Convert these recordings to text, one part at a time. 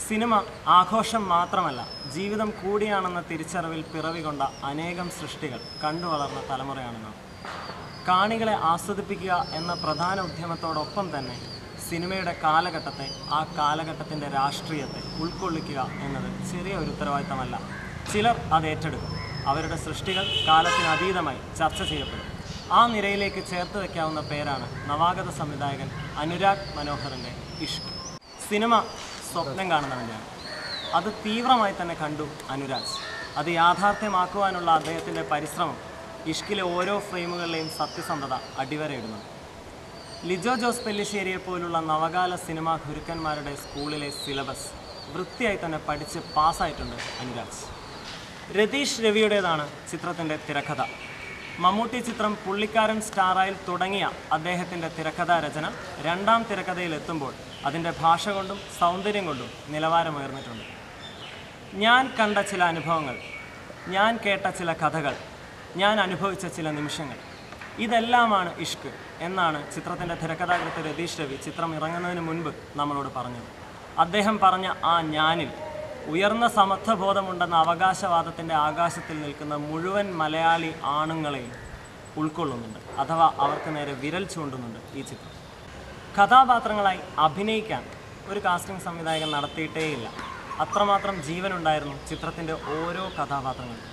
cinema ആഘോഷം മാത്രമല്ല ജീവിതം കൂടിയാണെന്ന തിരിച്ചറിവിൽ പിറവികൊണ്ട അനേകം സൃഷ്ടികൾ കണ്ടു വളർന്ന തലമുറയാണ് നാം കാണികളെ ആസ്വദിപ്പിക്കുക എന്ന പ്രധാന ഉദ്യമത്തോടൊപ്പം തന്നെ സിനിമയുടെ കാലഘട്ടത്തെ ആ കാലഘട്ടത്തിൻ്റെ രാഷ്ട്രീയത്തെ ഉൾക്കൊള്ളിക്കുക എന്നത് ചെറിയ ഒരു ഉത്തരവാദിത്തമല്ല ചിലർ അത് ഏറ്റെടുക്കും അവരുടെ സൃഷ്ടികൾ കാലത്തിനതീതമായി ചർച്ച ചെയ്യപ്പെടും ആ നിരയിലേക്ക് ചേർത്ത് വയ്ക്കാവുന്ന പേരാണ് നവാഗത സംവിധായകൻ അനുരാഗ് മനോഹറിൻ്റെ ഇഷ്ക് സിനിമ സ്വപ്നം കാണുന്നവൻ്റെയാണ് അത് തീവ്രമായി തന്നെ കണ്ടു അനുരാഗ് അത് യാഥാർത്ഥ്യമാക്കുവാനുള്ള അദ്ദേഹത്തിൻ്റെ പരിശ്രമം ഇഷ്കിലെ ഓരോ ഫ്രെയിമുകളിലെയും സത്യസന്ധത അടിവരയിടുന്നു ലിജോ ജോസ് പെല്ലിശ്ശേരിയെ പോലുള്ള നവകാല സിനിമാ ഗുരുക്കന്മാരുടെ സ്കൂളിലെ സിലബസ് വൃത്തിയായി തന്നെ പഠിച്ച് പാസ്സായിട്ടുണ്ട് അനുരാഗ് രതീഷ് രവിയുടേതാണ് ചിത്രത്തിൻ്റെ തിരക്കഥ മമ്മൂട്ടി ചിത്രം പുള്ളിക്കാരൻ സ്റ്റാറായിൽ തുടങ്ങിയ അദ്ദേഹത്തിൻ്റെ തിരക്കഥാ രചന രണ്ടാം തിരക്കഥയിൽ എത്തുമ്പോൾ അതിൻ്റെ ഭാഷ കൊണ്ടും സൗന്ദര്യം കൊണ്ടും നിലവാരമുയർന്നിട്ടുണ്ട് ഞാൻ കണ്ട ചില അനുഭവങ്ങൾ ഞാൻ കേട്ട ചില കഥകൾ ഞാൻ അനുഭവിച്ച ചില നിമിഷങ്ങൾ ഇതെല്ലാമാണ് ഇഷ്ക് എന്നാണ് ചിത്രത്തിൻ്റെ തിരക്കഥാകൃത്ത് രതീഷ് രവി ചിത്രം ഇറങ്ങുന്നതിന് മുൻപ് നമ്മളോട് പറഞ്ഞത് അദ്ദേഹം പറഞ്ഞ ആ ഞാനിൽ ഉയർന്ന സമത്വബോധമുണ്ടെന്ന അവകാശവാദത്തിൻ്റെ ആകാശത്തിൽ നിൽക്കുന്ന മുഴുവൻ മലയാളി ആണുങ്ങളെയും ഉൾക്കൊള്ളുന്നുണ്ട് അഥവാ അവർക്ക് നേരെ വിരൽ ചൂണ്ടുന്നുണ്ട് ഈ ചിത്രം കഥാപാത്രങ്ങളായി അഭിനയിക്കാൻ ഒരു കാസ്റ്റിംഗ് സംവിധായകൻ നടത്തിയിട്ടേയില്ല അത്രമാത്രം ജീവനുണ്ടായിരുന്നു ചിത്രത്തിൻ്റെ ഓരോ കഥാപാത്രങ്ങൾക്കും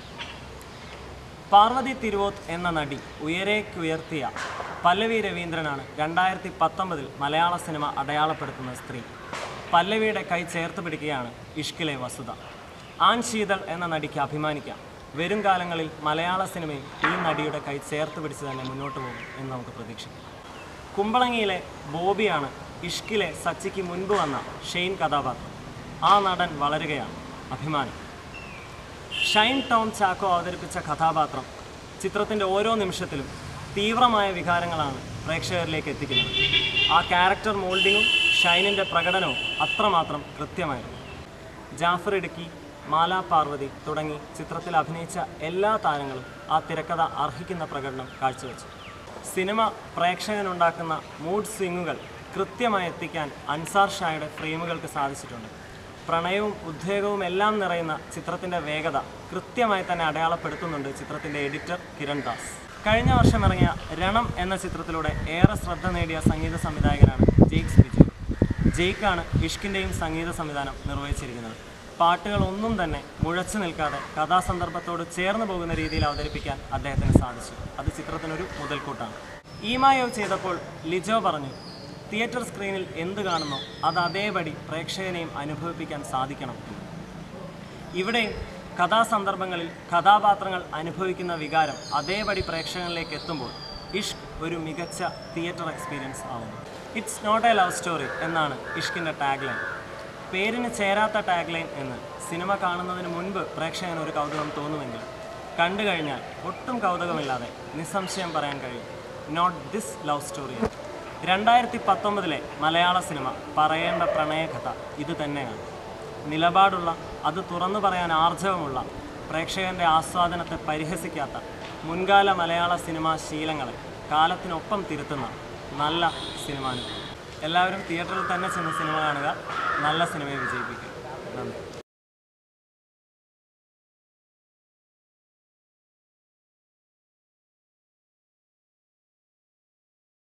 പാർവതി തിരുവോത്ത് എന്ന നടി ഉയരേക്കുയർത്തിയ പല്ലവി രവീന്ദ്രനാണ് രണ്ടായിരത്തി പത്തൊമ്പതിൽ മലയാള സിനിമ അടയാളപ്പെടുത്തുന്ന സ്ത്രീ പല്ലവിയുടെ കൈ ചേർത്ത് പിടിക്കുകയാണ് ഇഷ്കിലെ വസുത ആൻ ശീതൾ എന്ന നടിക്ക് അഭിമാനിക്കാം വരും കാലങ്ങളിൽ മലയാള സിനിമയും ഈ നടിയുടെ കൈ ചേർത്ത് പിടിച്ച് തന്നെ മുന്നോട്ട് പോകും എന്ന് നമുക്ക് പ്രതീക്ഷിക്കാം കുമ്പളങ്ങിയിലെ ബോബിയാണ് ഇഷ്കിലെ സച്ചിക്ക് മുൻപ് വന്ന ഷെയ്ൻ കഥാപാത്രം ആ നടൻ വളരുകയാണ് അഭിമാനം ഷൈൻ ടോം ചാക്കോ അവതരിപ്പിച്ച കഥാപാത്രം ചിത്രത്തിൻ്റെ ഓരോ നിമിഷത്തിലും തീവ്രമായ വികാരങ്ങളാണ് പ്രേക്ഷകരിലേക്ക് എത്തിക്കുന്നത് ആ ക്യാരക്ടർ മോൾഡിങ്ങും ഷൈനിൻ്റെ പ്രകടനവും അത്രമാത്രം കൃത്യമായിരുന്നു ജാഫർ ഇടുക്കി മാല പാർവതി തുടങ്ങി ചിത്രത്തിൽ അഭിനയിച്ച എല്ലാ താരങ്ങളും ആ തിരക്കഥ അർഹിക്കുന്ന പ്രകടനം കാഴ്ചവെച്ചു സിനിമ പ്രേക്ഷകനുണ്ടാക്കുന്ന മൂഡ് സ്വിങ്ങുകൾ കൃത്യമായി എത്തിക്കാൻ അൻസാർ ഷായുടെ ഫ്രെയിമുകൾക്ക് സാധിച്ചിട്ടുണ്ട് പ്രണയവും ഉദ്വേഗവും എല്ലാം നിറയുന്ന ചിത്രത്തിൻ്റെ വേഗത കൃത്യമായി തന്നെ അടയാളപ്പെടുത്തുന്നുണ്ട് ചിത്രത്തിൻ്റെ എഡിറ്റർ കിരൺ ദാസ് കഴിഞ്ഞ വർഷം ഇറങ്ങിയ രണം എന്ന ചിത്രത്തിലൂടെ ഏറെ ശ്രദ്ധ നേടിയ സംഗീത സംവിധായകനാണ് ജെയ്ക്സ് ബിജു ജെയ്ക്കാണ് ഇഷ്കിൻ്റെയും സംഗീത സംവിധാനം നിർവഹിച്ചിരിക്കുന്നത് പാട്ടുകളൊന്നും തന്നെ മുഴച്ചു നിൽക്കാതെ കഥാസന്ദർഭത്തോട് ചേർന്ന് പോകുന്ന രീതിയിൽ അവതരിപ്പിക്കാൻ അദ്ദേഹത്തിന് സാധിച്ചു അത് ചിത്രത്തിനൊരു മുതൽക്കൂട്ടാണ് ഈമായോ ചെയ്തപ്പോൾ ലിജോ പറഞ്ഞു തിയേറ്റർ സ്ക്രീനിൽ എന്ത് കാണുന്നോ അത് അതേപടി പ്രേക്ഷകനെയും അനുഭവിപ്പിക്കാൻ സാധിക്കണം എന്ന് ഇവിടെയും കഥാസന്ദർഭങ്ങളിൽ കഥാപാത്രങ്ങൾ അനുഭവിക്കുന്ന വികാരം അതേപടി പ്രേക്ഷകരിലേക്ക് എത്തുമ്പോൾ ഇഷ്ക് ഒരു മികച്ച തിയേറ്റർ എക്സ്പീരിയൻസ് ആവുന്നു it's not a love story എന്നാണ് ഇഷ്കിൻ്റെ ടാഗ് ലൈൻ പേരിന് ചേരാത്ത ടാഗ് ലൈൻ എന്ന് സിനിമ കാണുന്നതിന് മുൻപ് പ്രേക്ഷകന് ഒരു കൗതുകം തോന്നുമെങ്കിൽ കണ്ടു കഴിഞ്ഞാൽ ഒട്ടും കൗതുകമില്ലാതെ നിസ്സംശയം പറയാൻ കഴിയും നോട്ട് ദിസ് ലവ് സ്റ്റോറി രണ്ടായിരത്തി പത്തൊമ്പതിലെ മലയാള സിനിമ പറയേണ്ട പ്രണയകഥ ഇത് തന്നെയാണ് നിലപാടുള്ള അത് തുറന്നു പറയാൻ ആർജവമുള്ള പ്രേക്ഷകന്റെ ആസ്വാദനത്തെ പരിഹസിക്കാത്ത മുൻകാല മലയാള സിനിമാ ശീലങ്ങളെ കാലത്തിനൊപ്പം തിരുത്തുന്ന നല്ല സിനിമാനുഭവം എല്ലാവരും തിയേറ്ററിൽ തന്നെ ചെന്ന് സിനിമ കാണുക നല്ല സിനിമയെ വിജയിപ്പിക്കുക നന്ദി